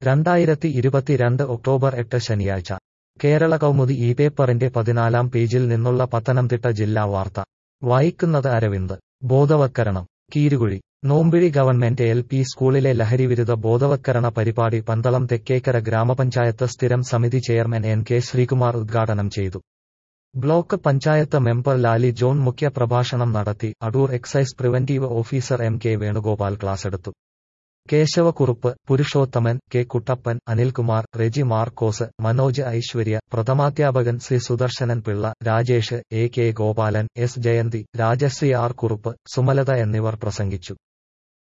രണ്ടായിരത്തി ഇരുപത്തിരണ്ട് ഒക്ടോബർ എട്ട് ശനിയാഴ്ച കേരള കൗമുദി ഈ പേപ്പറിന്റെ പതിനാലാം പേജിൽ നിന്നുള്ള പത്തനംതിട്ട ജില്ലാ വാർത്ത വായിക്കുന്നത് അരവിന്ദ് ബോധവത്കരണം Keerukuzhi Nombizhi government L P സ്കൂളിലെ ലഹരിവിരുദ്ധ ബോധവത്കരണ പരിപാടി പന്തളം തെക്കേക്കര ഗ്രാമപഞ്ചായത്ത് സ്ഥിരം സമിതി ചെയർമാൻ എൻ കെ ശ്രീകുമാർ ഉദ്ഘാടനം ചെയ്തു ബ്ലോക്ക് പഞ്ചായത്ത് മെമ്പർ ലാലി ജോൺ മുഖ്യ പ്രഭാഷണം നടത്തി Adoor excise preventive officer M K Venugopal ക്ലാസെടുത്തു കേശവക്കുറുപ്പ് പുരുഷോത്തമൻ കെ കുട്ടപ്പൻ അനിൽകുമാർ റെജി മാർക്കോസ് മനോജ് ഐശ്വര്യ പ്രഥമാധ്യാപകൻ C Sudarsanan Pillai Rajesh A K Gopalan S Jayanthi Rajasree R Kurup Sumalatha എന്നിവർ പ്രസംഗിച്ചു